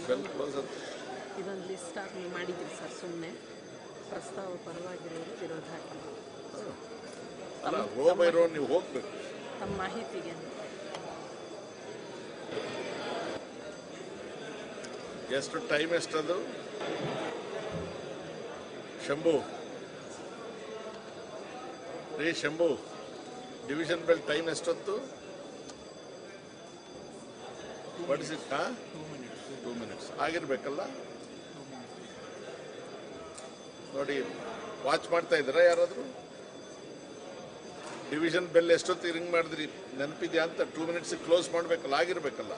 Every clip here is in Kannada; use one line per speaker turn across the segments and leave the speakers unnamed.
ಬೆಲ್ ಕ್ಲೋಸ್ ಅಂತ
ಇದೊಂದು ಲಿಸ್ಟ್ ಆಗಿ ಮಾಡಿದ್ರಿ ಸರ್ ಸುಮ್ಮನೆ ಪ್ರಸ್ತಾವ ಪರವಾಗಿರೋರು ವಿರೋಧ ಹಾಕಿದ್ರು
ಅಲ್ಲ ರೋ ಬೈ ರೋ ನೀವು ಹೋಗ್ಬೇಕು
ತಮ್ಮ ಮಾಹಿತಿಗೆ
ಎಷ್ಟು ಟೈಮ್ ಎಷ್ಟದು ಶಂಭು ರೀ ಶಂಭು ಡಿವಿಷನ್ ಬೆಲ್ ಟೈಮ್ ಎಷ್ಟೊತ್ತು ಬಡಿಸಿಟ್ಟ ಟೂ ಮಿನಿಟ್ಸ್ ಆಗಿರ್ಬೇಕಲ್ಲ ನೋಡಿ ವಾಚ್ ಮಾಡ್ತಾ ಇದ್ದೀರಾ ಯಾರಾದರೂ ಡಿವಿಷನ್ ಬೆಲ್ ಎಷ್ಟೊತ್ತಿಗೆ ರಿಂಗ್ ಮಾಡಿದ್ರಿ ನೆನಪಿದ್ಯಾ ಅಂತ ಟೂ ಮಿನಿಟ್ಸ್ ಕ್ಲೋಸ್ ಮಾಡಬೇಕಲ್ಲ ಆಗಿರ್ಬೇಕಲ್ಲ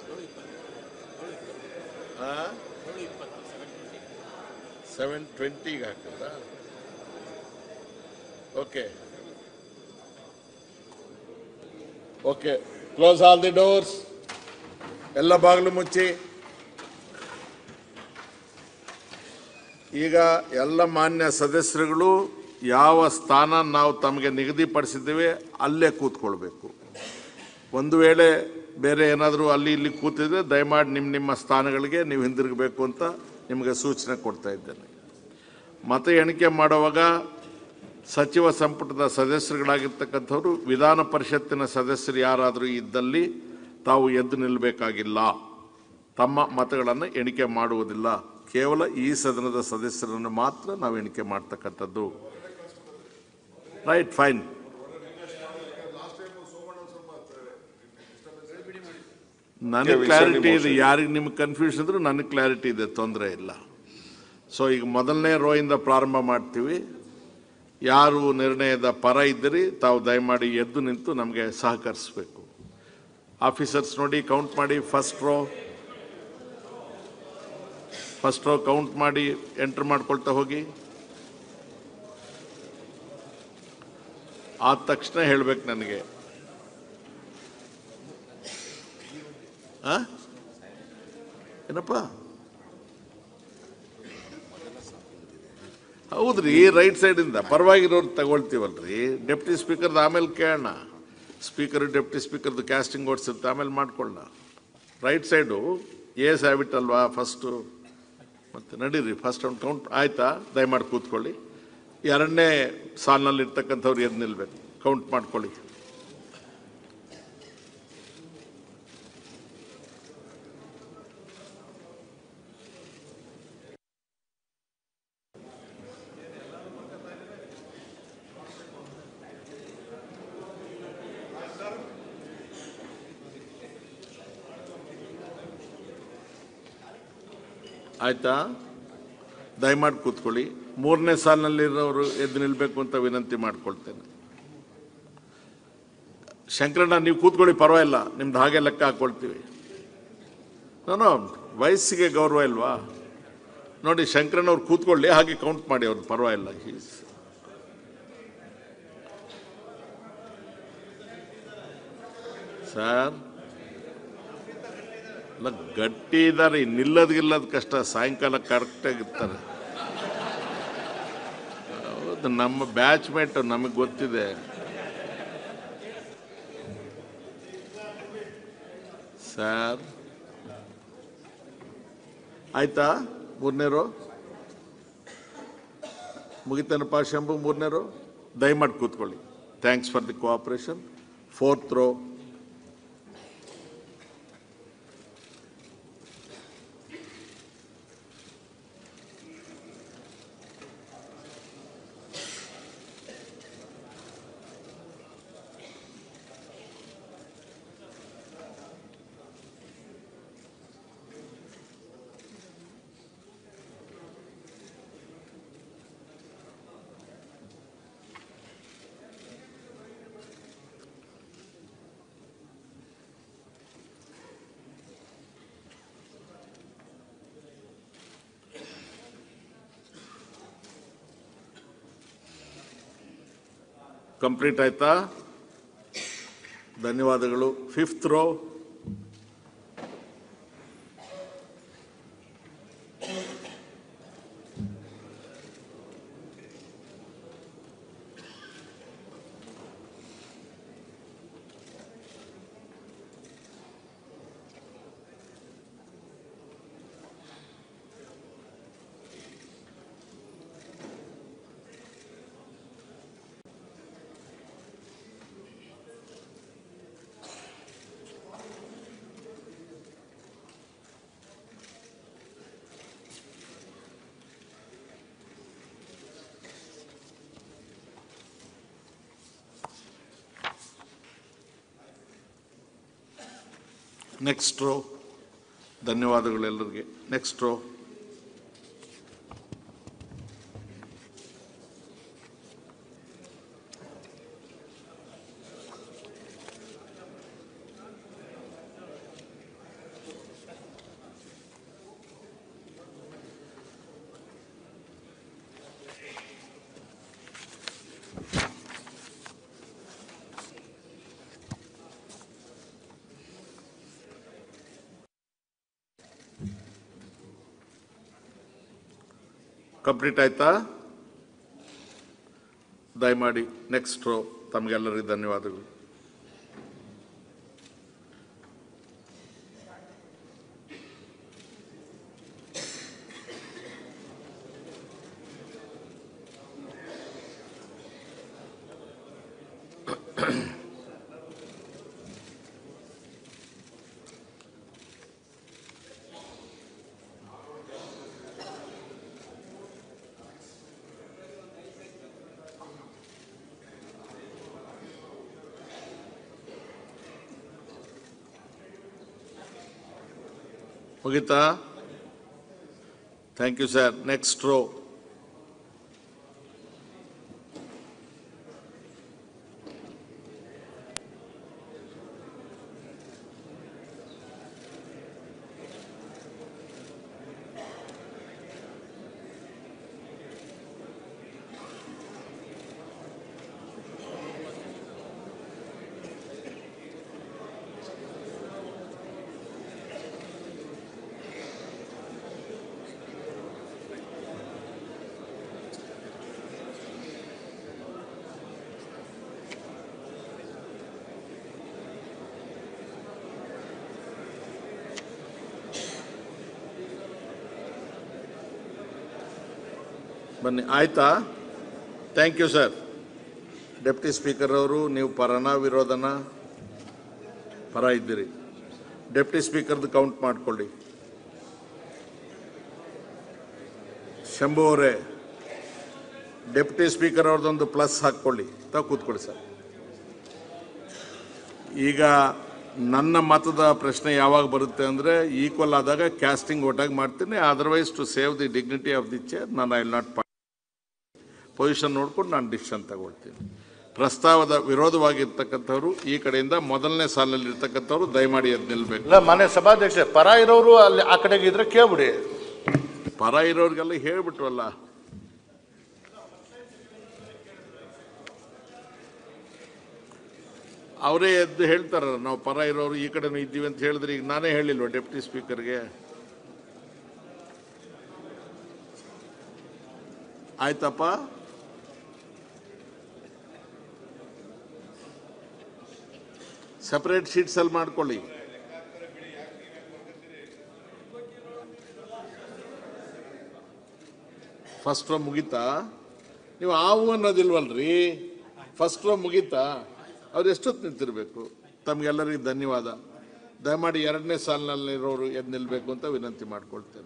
ಹಾಂ ಸೆವೆನ್ ಟ್ವೆಂಟಿಗೆ ಹಾಕಿದ್ರಾ okay okay close all the doors ಎಲ್ಲ ಬಾಗಿಲು ಮುಚ್ಚಿ ಈಗ ಎಲ್ಲ ಮಾನ್ಯ ಸದಸ್ಯರುಗಳು ಯಾವ ಸ್ಥಾನ ನಾವು ತಮಗೆ ನಿಗದಿಪಡಿಸಿದ್ದೇವೆ ಅಲ್ಲೇ ಕೂತ್ಕೊಳ್ಬೇಕು ಒಂದು ವೇಳೆ ಬೇರೆ ಏನಾದರೂ ಅಲ್ಲಿ ಇಲ್ಲಿ ಕೂತಿದ್ರೆ ದಯಮಾಡಿ ನಿಮ್ಮ ನಿಮ್ಮ ಸ್ಥಾನಗಳಿಗೆ ನೀವು ಹಿಂದಿರುಗಬೇಕು ಅಂತ ನಿಮಗೆ ಸೂಚನೆ ಕೊಡ್ತಾ ಇದ್ದೇನೆ ಮತ ಎಣಿಕೆ ಮಾಡುವಾಗ ಸಚಿವ ಸಂಪುಟದ ಸದಸ್ಯರುಗಳಾಗಿರ್ತಕ್ಕಂಥವ್ರು ವಿಧಾನ ಪರಿಷತ್ತಿನ ಸದಸ್ಯರು ಯಾರಾದರೂ ಇದ್ದಲ್ಲಿ ತಾವು ಎದ್ದು ನಿಲ್ಲಬೇಕಾಗಿಲ್ಲ ತಮ್ಮ ಮತಗಳನ್ನು ಎಣಿಕೆ ಮಾಡುವುದಿಲ್ಲ ಕೇವಲ ಈ ಸದನದ ಸದಸ್ಯರನ್ನು ಮಾತ್ರ ನಾವು ಎಣಿಕೆ ಮಾಡ್ತಕ್ಕಂಥದ್ದು ರೈಟ್ ಫೈನ್ ನನಗೆ ಕ್ಲಾರಿಟಿ ಇದೆ ಯಾರಿಗೆ ನಿಮ್ಗೆ ಕನ್ಫ್ಯೂಷನ್ ಇದ್ರೂ ನನಗೆ ಕ್ಲಾರಿಟಿ ಇದೆ ತೊಂದರೆ ಇಲ್ಲ ಸೊ ಈಗ ಮೊದಲನೇ ರೋಯಿಂದ ಪ್ರಾರಂಭ ಮಾಡ್ತೀವಿ ಯಾರು ನಿರ್ಣಯದ ಪರ ಇದ್ದೀರಿ ತಾವು ದಯಮಾಡಿ ಎದ್ದು ನಿಂತು ನಮಗೆ ಸಹಕರಿಸಬೇಕು ಆಫೀಸರ್ಸ್ ನೋಡಿ ಕೌಂಟ್ ಮಾಡಿ first row first row count ಮಾಡಿ ಎಂಟ್ರ್ ಮಾಡ್ಕೊಳ್ತಾ ಹೋಗಿ ಆದ ತಕ್ಷಣ ಹೇಳ್ಬೇಕು ನನಗೆ ಆ? ಏನಪ್ಪ ಹೌದ್ರಿ ರೈಟ್ ಸೈಡಿಂದ ಪರವಾಗಿರೋರು ತಗೊಳ್ತೀವಲ್ರಿ ಡೆಪ್ಟಿ ಸ್ಪೀಕರ್ದು ಆಮೇಲೆ ಕೇಳೋಣ ಸ್ಪೀಕರ್ ಡೆಪ್ಟಿ ಸ್ಪೀಕರ್ದು ಕ್ಯಾಸ್ಟಿಂಗ್ ಓಡಿಸಿರುತ್ತೆ ಆಮೇಲೆ ಮಾಡ್ಕೊಳ್ಳೋಣ ರೈಟ್ ಸೈಡು ಏಸ್ ಹ್ಯಾಬಿಟ್ ಅಲ್ವಾ ಫಸ್ಟು ಮತ್ತೆ ನಡೀರಿ ಫಸ್ಟ್ ಒಂದು ಕೌಂಟ್ ಆಯ್ತಾ ದಯಮಾಡಿ ಕೂತ್ಕೊಳ್ಳಿ ಎರಡನೇ ಸಾಲಿನಲ್ಲಿ ಇರ್ತಕ್ಕಂಥವ್ರು ಎದ್ದು ನಿಲ್ಬೇಕು ಕೌಂಟ್ ಮಾಡ್ಕೊಳ್ಳಿ ಆಯ್ತಾ ದಯಮಾಡಿ ಕೂತ್ಕೊಳ್ಳಿ ಮೂರನೇ ಸಾಲಿನಲ್ಲಿರೋರು ಎದ್ದು ನಿಲ್ಬೇಕು ಅಂತ ವಿನಂತಿ ಮಾಡ್ಕೊಳ್ತೇನೆ ಶಂಕರಣ್ಣ ನೀವು ಕೂತ್ಕೊಳ್ಳಿ ಪರವಾಗಿಲ್ಲ ನಿಮ್ದು ಹಾಗೆ ಲೆಕ್ಕ ಹಾಕೊಳ್ತೀವಿ ನಾನು ವಯಸ್ಸಿಗೆ ಗೌರವ ಇಲ್ವಾ ನೋಡಿ ಶಂಕರಣ್ಣ ಅವ್ರು ಕೂತ್ಕೊಳ್ಳಿ ಹಾಗೆ ಕೌಂಟ್ ಮಾಡಿ ಅವ್ರು ಪರವಾಗಿಲ್ಲ ಹೀಸ್ ಸರ್ ಅಲ್ಲ ಗಟ್ಟಿ ಇದ್ದಾರೆ ನಿಲ್ಲದ್ ಗಿಲ್ಲದ್ ಕಷ್ಟ ಸಾಯಂಕಾಲ ಕರೆಕ್ಟಾಗಿರ್ತಾರೆ ಹೌದು ನಮ್ಮ ಬ್ಯಾಚ್ ಮೇಟ್ ನಮಗೆ ಗೊತ್ತಿದೆ ಸರ್ ಆಯ್ತಾ ಮೂರನೇರು ಮುಗಿತೇನಪ್ಪ ಶಂಭು ಮೂರನೇರು ದಯಮಾಡಿ ಕೂತ್ಕೊಳ್ಳಿ thanks for the cooperation fourth row complete ಆಯ್ತಾ ಧನ್ಯವಾದಗಳು ಫಿಫ್ತ್ ರೋ ನೆಕ್ಸ್ಟ್ ರೋ ಧನ್ಯವಾದಗಳು ಎಲ್ಲರಿಗೆ ನೆಕ್ಸ್ಟ್ ರೋ ಕಂಪ್ಲೀಟ್ ಆಯ್ತಾ ದಯಮಾಡಿ ನೆಕ್ಸ್ಟ್ ರೋ ತಮಗೆಲ್ಲರಿಗೂ ಧನ್ಯವಾದಗಳು ಮುಗಿತಾ thank you sir next row ಬನ್ನಿ ಆಯ್ತಾ thank you sir deputy speaker ಅವರು ನೀವು ಪರನ ವಿರೋಧನ ಪರ ಇದ್ದೀರಿ ಡೆಪ್ಟಿ ಸ್ಪೀಕರ್ದು ಕೌಂಟ್ ಮಾಡ್ಕೊಳ್ಳಿ ಶಂಭು ಅವರೇ ಡೆಪ್ಟಿ ಸ್ಪೀಕರ್ ಅವ್ರದ್ದೊಂದು ಪ್ಲಸ್ ಹಾಕ್ಕೊಳ್ಳಿ ತಾವು ಕೂತ್ಕೊಳ್ಳಿ ಸರ್ ಈಗ ನನ್ನ ಮತದ ಪ್ರಶ್ನೆ ಯಾವಾಗ ಬರುತ್ತೆ ಅಂದರೆ ಈಕ್ವಲ್ ಆದಾಗ ಕ್ಯಾಸ್ಟಿಂಗ್ ಒಟ್ಟಾಗಿ ಮಾಡ್ತೀನಿ otherwise to save the dignity of the chair ನಾನು ಐ ವಿಲ್ ನಾಟ್ ಪೊಸಿಷನ್ ನೋಡ್ಕೊಂಡು ನಾನು ಡಿಸಿಷನ್ ತಗೊಳ್ತೀನಿ ಪ್ರಸ್ತಾವದ ವಿರೋಧವಾಗಿರ್ತಕ್ಕಂಥವ್ರು ಈ ಕಡೆಯಿಂದ ಮೊದಲನೇ ಸಾಲಿನಲ್ಲಿ ಇರ್ತಕ್ಕಂಥವ್ರು ದಯಮಾಡಿ ಎದ್ದು ನಿಲ್ಬೇಕು
ಇಲ್ಲ ಮನೆ ಸಭಾಧ್ಯಕ್ಷ ಪರ ಇರೋರು ಅಲ್ಲಿ ಆ ಕಡೆಗೆ ಇದ್ರೆ ಕೇಳ್ಬಿಡಿ
ಪರ ಇರೋರಿಗೆಲ್ಲ ಹೇಳ್ಬಿಟ್ವಲ್ಲ ಅವರೇ ಎದ್ದು ಹೇಳ್ತಾರ ನಾವು ಪರ ಇರೋರು ಈ ಕಡೆನೂ ಇದ್ದೀವಿ ಅಂತ ಹೇಳಿದ್ರೆ ಈಗ ನಾನೇ ಹೇಳಿಲ್ವ ಡೆಪ್ಟಿ ಸ್ಪೀಕರ್ಗೆ ಆಯ್ತಪ್ಪ ಸಪರೇಟ್ ಶೀಟ್ಸ್ ಅಲ್ಲಿ ಮಾಡ್ಕೊಳ್ಳಿ ಫಸ್ಟ್ ರೋ ಮುಗೀತಾ ನೀವು ಆವು ಅನ್ನೋದಿಲ್ವಲ್ರಿ ಫಸ್ಟ್ ರೋ ಮುಗೀತಾ ಅವ್ರು ಎಷ್ಟೊತ್ತು ನಿಂತಿರ್ಬೇಕು ತಮಗೆಲ್ಲರಿಗೂ ಧನ್ಯವಾದ ದಯಮಾಡಿ ಎರಡನೇ ಸಾಲಿನಲ್ಲಿರೋರು ಎದ್ದು ನಿಲ್ಬೇಕು ಅಂತ ವಿನಂತಿ ಮಾಡ್ಕೊಳ್ತೇನೆ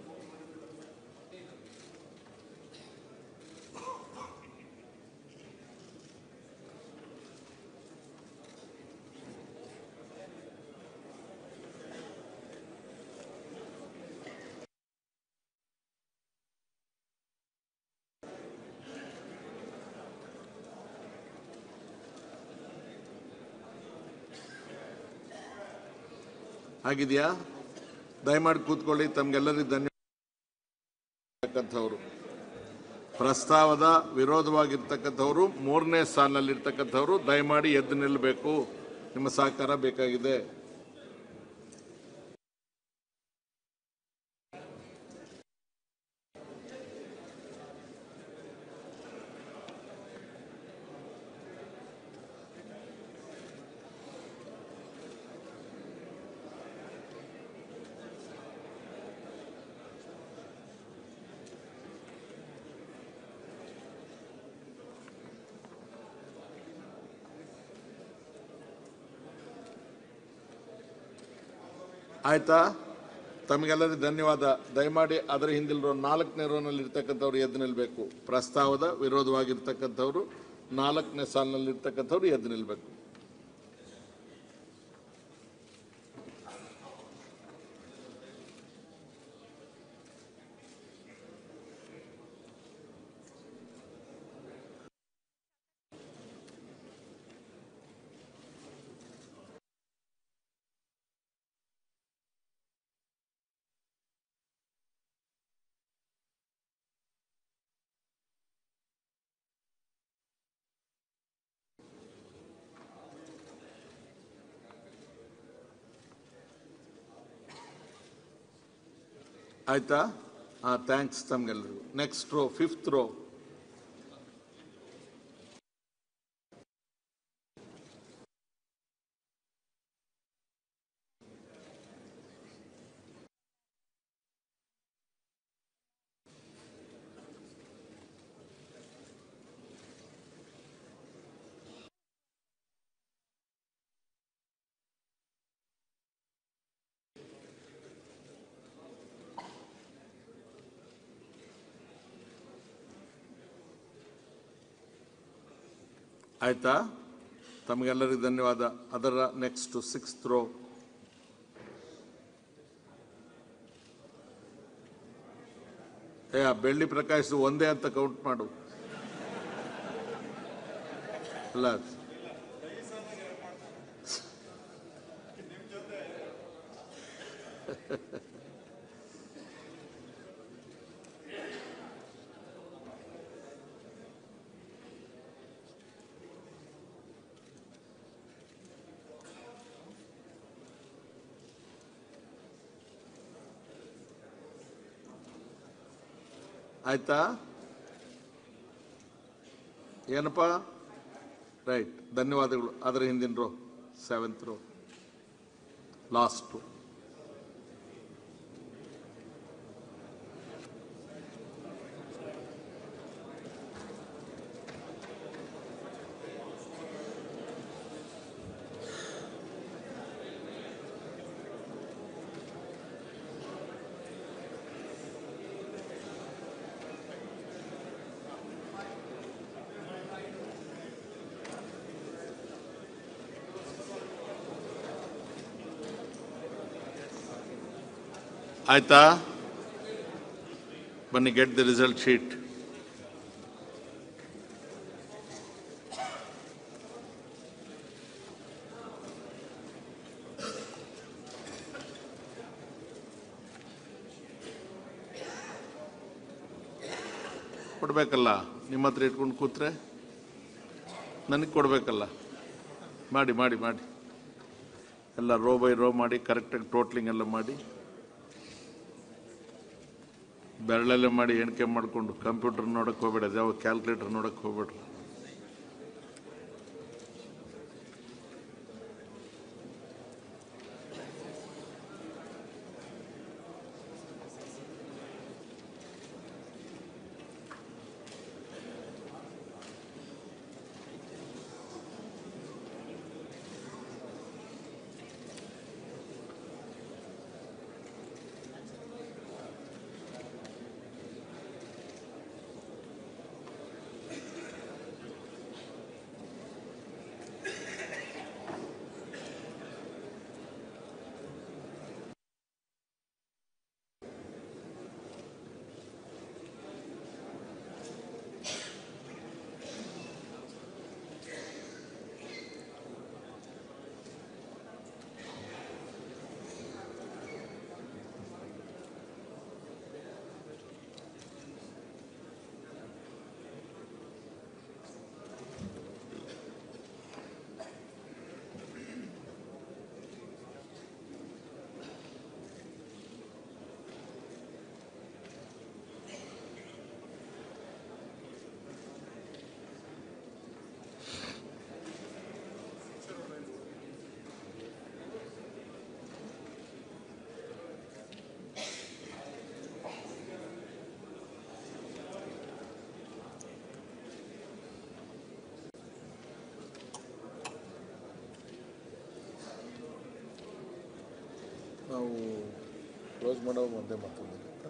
ಆಗಿದೆಯಾ ದಯಮಾಡಿ ಕೂತ್ಕೊಳ್ಳಿ ತಮ್ಗೆಲ್ಲರಿಗೂ ಧನ್ಯವಾದ ಪ್ರಸ್ತಾವದ ವಿರೋಧವಾಗಿರ್ತಕ್ಕಂಥವ್ರು ಮೂರನೇ ಸಾಲಿನಲ್ಲಿರ್ತಕ್ಕಂಥವ್ರು ದಯಮಾಡಿ ಎದ್ದು ನಿಲ್ಲಬೇಕು ನಿಮ್ಮ ಸಹಕಾರ ಬೇಕಾಗಿದೆ ಆಯ್ತಾ ತಮಗೆಲ್ಲರಿಗೂ ಧನ್ಯವಾದ ದಯಮಾಡಿ ಅದರ ಹಿಂದಿಲ್ ನಾಲ್ಕನೇ ರೋನಲ್ಲಿ ಇರ್ತಕ್ಕಂಥವ್ರು ಎದ್ದು ನಿಲ್ಬೇಕು ಪ್ರಸ್ತಾವದ ವಿರೋಧವಾಗಿರ್ತಕ್ಕಂಥವ್ರು ನಾಲ್ಕನೇ ಸಾಲಿನಲ್ಲಿ ಇರ್ತಕ್ಕಂಥವ್ರು ಎದ್ದು ನಿಲ್ಬೇಕು ಆಯ್ತಾ ಹಾಂ ಥ್ಯಾಂಕ್ಸ್ ತಮಗೆಲ್ಲರಿಗೂ ನೆಕ್ಸ್ಟ್ ರೋ ಫಿಫ್ತ್ ರೋ ಆಯ್ತಾ ತಮಗೆಲ್ಲರಿಗೂ ಧನ್ಯವಾದ ಅದರ ನೆಕ್ಸ್ಟ್ ಸಿಕ್ಸ್ತ್ ರೋ ಏ ಆ ಬೆಳ್ಳಿ ಪ್ರಕಾಶ್ ಒಂದೇ ಅಂತ ಕೌಂಟ್ ಮಾಡು ಅಲ್ಲ ಆಯ್ತಾ ಏನಪ್ಪ ರೈಟ್ ಧನ್ಯವಾದಗಳು ಅದರ ಹಿಂದಿನ ರೋ ಸೆವೆಂತ್ ರೋ ಲಾಸ್ಟ್ ಆಯ್ತಾ ಬನ್ನಿ ಗೆಟ್ ದ ರಿಸಲ್ಟ್ ಶೀಟ್ ಕೊಡ್ಬೇಕಲ್ಲ ನಿಮ್ಮ ಹತ್ರ ಇಟ್ಕೊಂಡು ಕೂತ್ರೆ ನನಗೆ ಕೊಡ್ಬೇಕಲ್ಲ ಮಾಡಿ ಮಾಡಿ ಮಾಡಿ ಎಲ್ಲ ರೋ ಬೈ ರೋ ಮಾಡಿ ಕರೆಕ್ಟಾಗಿ ಟೋಟ್ಲಿಂಗ್ ಎಲ್ಲ ಮಾಡಿ ಬೆರಳಲ್ಲೇ ಮಾಡಿ ಎಣಿಕೆ ಮಾಡಿಕೊಂಡು ಕಂಪ್ಯೂಟರ್ ನೋಡಕ್ಕೆ ಹೋಗ್ಬೇಡ ಯಾವ ಕ್ಯಾಲ್ಕುಲೇಟರ್ ನೋಡಕ್ಕೆ ಹೋಗ್ಬೇಡ್ರಿ ನಾವು ಕ್ಲೋಸ್ ಮಾಡೋ ಒಂದೇ ಮಾತಾಡೋದಕ್ಕೆ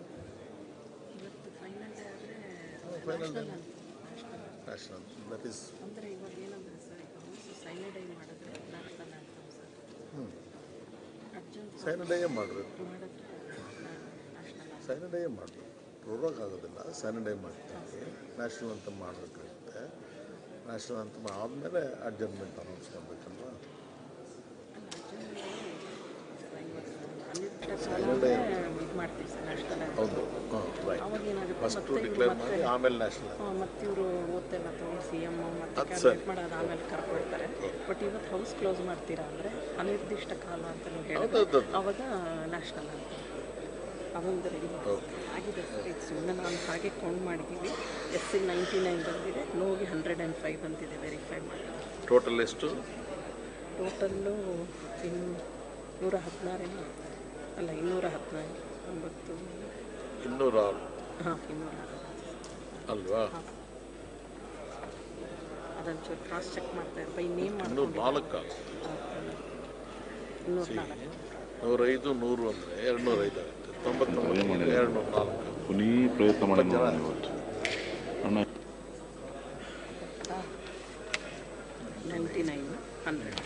ಇವತ್ತು ಫೈನಲ್ ಡೇ ಆದರೆ
final day.
National
national that is
ಅಂದರೆ ಇವಾಗ ಏನಂದ್ರೆ ಸರ್ ಈಗ ಹೌಸ್ ಸೈನಡೈ ಮಾಡಿದ್ರೆ ನ್ಯಾಷನಲ್ ಆ್ಯಂಥಮ್ ಸರ್ ಅರ್ಜೆಂಟ್
ಸ್ಯಾನಿಟೈಯೇ ಮಾಡಬೇಕು
ಮಾಡಿದ್ರೆ ನ್ಯಾಷನಲ್
ಸ್ಯಾನಿಟೈಯೇ ಮಾಡಬೇಕು ಪ್ರೋರೋಗ್ ಆಗೋದಿಲ್ಲ ಸ್ಯಾನಿಟೈ ಮಾಡ್ತೀವಿ ನ್ಯಾಷನಲ್ ಅಂತ ಮಾಡಬೇಕಾಗುತ್ತೆ ನ್ಯಾಷನಲ್ ಅಂತ ಆದಮೇಲೆ ಅಡ್ಜಸ್ಟ್ಮೆಂಟ್ ಅನೌನ್ಸ್ ಮಾಡಬೇಕಲ್ವಾ
ಅನಿರ್ದಿಷ್ಟ ಇದು ಮಾಡ್ತೀವಿ ಸರ್ ನ್ಯಾಷನಲ್ ಆ್ಯಂಥಮ್
ಹೌದು ಹಾಂ ರೈಟ್
ಅವಾಗ ಏನಾಗುತ್ತೆ
ಫಸ್ಟು
ಮತ್ತೆ ಇವ್ರು
ಡಿಕ್ಲೇರ್
ಮತ್ತೆ
ಮಾಡಿ ಆಮೇಲೆ ನ್ಯಾಷನಲ್
ಮತ್ತು ಇವರು ಓದ್ತೆಲ್ಲ ತೊಗೊಂಡು ಸಿ ಎಮ್ ಮತ್ತೆ
ಅದ್
ಕ್ಯಾಬಿನೆಟ್ ಮಾಡೋದು ಆಮೇಲೆ ಕರ್ಕೊಳ್ತಾರೆ ಬಟ್ ಇವತ್ತು ಹೌಸ್ ಕ್ಲೋಸ್ ಮಾಡ್ತೀರಾ ಅಂದರೆ ಅನಿರ್ದಿಷ್ಟ ಕಾಲ ಅಂತ ನೀವು ಹೇಳಿದ್ರೆ
ಹೌದೌದು.
ಅವಾಗ ನ್ಯಾಷನಲ್ ಅಂತ ಅದೊಂದು ರೆಡಿ ಆಗಿದೆ ಸರ್ ಇದು ಸುಮ್ಮನೆ ನಾವು ಹಾಗೆ ಕೌಂಟ್ ಮಾಡಿದ್ದೀವಿ ಎಸ್ ಸಿ ನೈಂಟಿ ನೈನ್ ಬಂದಿದೆ ನೋಗೆ ಹಂಡ್ರೆಡ್ ಆ್ಯಂಡ್ ಫೈವ್ ಬಂದಿದೆ ವೆರಿಫೈ ಮಾಡಿ
ಟೋಟಲ್ ಎಷ್ಟು
ಟೋಟಲ್ಲು ಇನ್ನು ನೂರ ಹದಿನಾರೇನೋ ಅಲ್ಲ ಇನ್ನೂರ ಹದಿನಾರು ಒಂಬತ್ತು
ಇನ್ನೂರ
ಹಾಂ ಇನ್ನೂರ
ಅಲ್ವಾ
ಅದೊಂಚೂರು ಕ್ರಾಸ್ ಚೆಕ್ ಮಾಡ್ತಾರೆ ಬೈ ನೇಮ್
ಇನ್ನೂರ
ಮಾಡ್ಕೊಂಡು
ನಾಲ್ಕು
ಇನ್ನೂರ ನಾಲ್ಕು
ನೂರೈದು ನೂರು ಅಂದರೆ ಎರಡು ನೂರ ಐದು ಆಗುತ್ತೆ ತೊಂಬತ್ತೊಂಬತ್ತು ಎರಡು ನೂರ ನಾಲ್ಕು
ಪುನೀ ಪ್ರಯತ್ನ ಮಾಡಿ ನೋಡೋಣ ಇವತ್ತು ಅಣ್ಣ
ನೈಂಟಿ ನೈನ್ ಹಂಡ್ರೆಡ್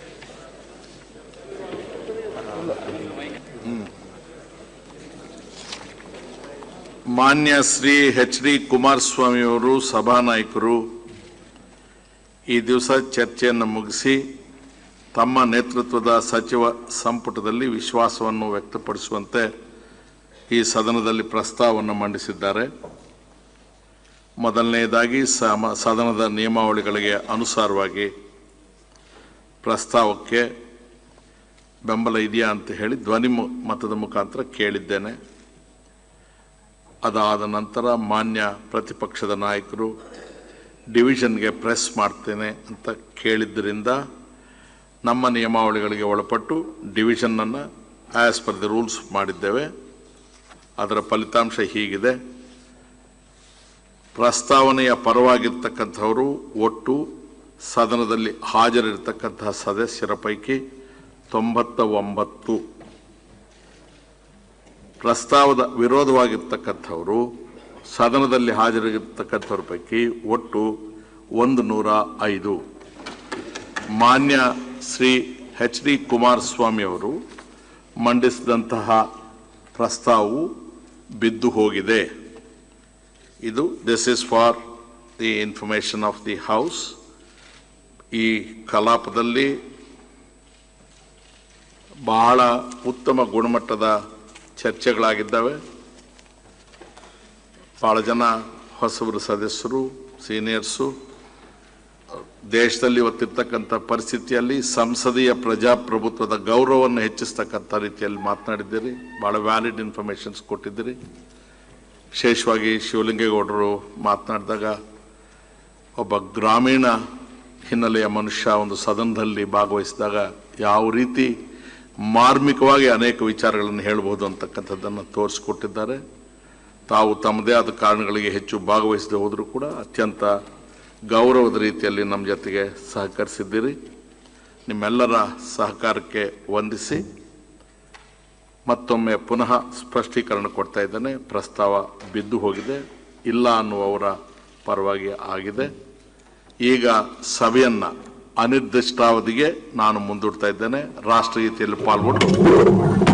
ಮಾನ್ಯ ಶ್ರೀ ಎಚ್ ಡಿ ಕುಮಾರಸ್ವಾಮಿಯವರು ಸಭಾನಾಯಕರು ಈ ದಿವಸ ಚರ್ಚೆಯನ್ನು ಮುಗಿಸಿ ತಮ್ಮ ನೇತೃತ್ವದ ಸಚಿವ ಸಂಪುಟದಲ್ಲಿ ವಿಶ್ವಾಸವನ್ನು ವ್ಯಕ್ತಪಡಿಸುವಂತೆ ಈ ಸದನದಲ್ಲಿ ಪ್ರಸ್ತಾವವನ್ನು ಮಂಡಿಸಿದ್ದಾರೆ ಮೊದಲನೆಯದಾಗಿ ಸಮ ಸದನದ ನಿಯಮಾವಳಿಗಳಿಗೆ ಅನುಸಾರವಾಗಿ ಪ್ರಸ್ತಾವಕ್ಕೆ ಬೆಂಬಲ ಇದೆಯಾ ಅಂತ ಹೇಳಿ ಧ್ವನಿ ಮು- ಮತದ ಮುಖಾಂತರ ಕೇಳಿದ್ದೇನೆ ಅದಾದ ನಂತರ ಮಾನ್ಯ ಪ್ರತಿಪಕ್ಷದ ನಾಯಕರು ಡಿವಿಷನ್ಗೆ ಪ್ರೆಸ್ ಮಾಡ್ತೇನೆ ಅಂತ ಕೇಳಿದ್ದರಿಂದ ನಮ್ಮ ನಿಯಮಾವಳಿಗಳಿಗೆ ಒಳಪಟ್ಟು ಡಿವಿಷನ್ನನ್ನು ಆ್ಯಸ್ ಪರ್ ದಿ ರೂಲ್ಸ್ ಮಾಡಿದ್ದೇವೆ ಅದರ ಫಲಿತಾಂಶ ಹೀಗಿದೆ ಪ್ರಸ್ತಾವನೆಯ ಪರವಾಗಿರ್ತಕ್ಕಂಥವರು ಒಟ್ಟು ಸದನದಲ್ಲಿ ಹಾಜರಿರ್ತಕ್ಕಂತಹ ಸದಸ್ಯರ ಪೈಕಿ ತೊಂಬತ್ತ ಒಂಬತ್ತು ಪ್ರಸ್ತಾವದ ವಿರೋಧವಾಗಿರ್ತಕ್ಕಂಥವರು ಸದನದಲ್ಲಿ ಹಾಜರಿರ್ತಕ್ಕಂಥವ್ರ ಪೈಕಿ ಒಟ್ಟು ಒಂದು ನೂರ ಐದು ಮಾನ್ಯ ಶ್ರೀ ಎಚ್ ಡಿ ಕುಮಾರಸ್ವಾಮಿ ಅವರು ಮಂಡಿಸಿದಂತಹ ಪ್ರಸ್ತಾವವು ಬಿದ್ದು ಹೋಗಿದೆ ಇದು this is for the information of the house ಈ ಕಲಾಪದಲ್ಲಿ ಬಹಳ ಉತ್ತಮ ಗುಣಮಟ್ಟದ ಚರ್ಚೆಗಳಾಗಿದ್ದಾವೆ ಭಾಳ ಜನ ಹೊಸಬರು ಸದಸ್ಯರು ಸೀನಿಯರ್ಸು ದೇಶದಲ್ಲಿ ಇವತ್ತಿರ್ತಕ್ಕಂಥ ಪರಿಸ್ಥಿತಿಯಲ್ಲಿ ಸಂಸದೀಯ ಪ್ರಜಾಪ್ರಭುತ್ವದ ಗೌರವವನ್ನು ಹೆಚ್ಚಿಸ್ತಕ್ಕಂಥ ರೀತಿಯಲ್ಲಿ ಮಾತನಾಡಿದ್ದೀರಿ ಭಾಳ ವ್ಯಾಲಿಡ್ ಇನ್ಫಾರ್ಮೇಷನ್ಸ್ ಕೊಟ್ಟಿದ್ದೀರಿ ವಿಶೇಷವಾಗಿ ಶಿವಲಿಂಗೇಗೌಡರು ಮಾತನಾಡಿದಾಗ ಒಬ್ಬ ಗ್ರಾಮೀಣ ಹಿನ್ನೆಲೆಯ ಮನುಷ್ಯ ಒಂದು ಸದನದಲ್ಲಿ ಭಾಗವಹಿಸಿದಾಗ ಯಾವ ರೀತಿ ಮಾರ್ಮಿಕವಾಗಿ ಅನೇಕ ವಿಚಾರಗಳನ್ನು ಹೇಳ್ಬೋದು ಅಂತಕ್ಕಂಥದ್ದನ್ನು ತೋರಿಸ್ಕೊಟ್ಟಿದ್ದಾರೆ ತಾವು ತಮ್ಮದೇ ಆದ ಕಾರಣಗಳಿಗೆ ಹೆಚ್ಚು ಭಾಗವಹಿಸದೆ ಹೋದರೂ ಕೂಡ ಅತ್ಯಂತ ಗೌರವದ ರೀತಿಯಲ್ಲಿ ನಮ್ಮ ಜೊತೆಗೆ ಸಹಕರಿಸಿದ್ದೀರಿ ನಿಮ್ಮೆಲ್ಲರ ಸಹಕಾರಕ್ಕೆ ವಂದಿಸಿ ಮತ್ತೊಮ್ಮೆ ಪುನಃ ಸ್ಪಷ್ಟೀಕರಣ ಕೊಡ್ತಾ ಇದ್ದೇನೆ ಪ್ರಸ್ತಾವ ಬಿದ್ದು ಹೋಗಿದೆ ಇಲ್ಲ ಅನ್ನುವವರ ಪರವಾಗಿ ಆಗಿದೆ ಈಗ ಸಭೆಯನ್ನು ಅನಿರ್ದಿಷ್ಟಾವಧಿಗೆ ನಾನು ಮುಂದೂಡ್ತಾ ಇದ್ದೇನೆ ರಾಷ್ಟ್ರಗೀತೆಯಲ್ಲಿ ಪಾಲ್ಗೊಂಡು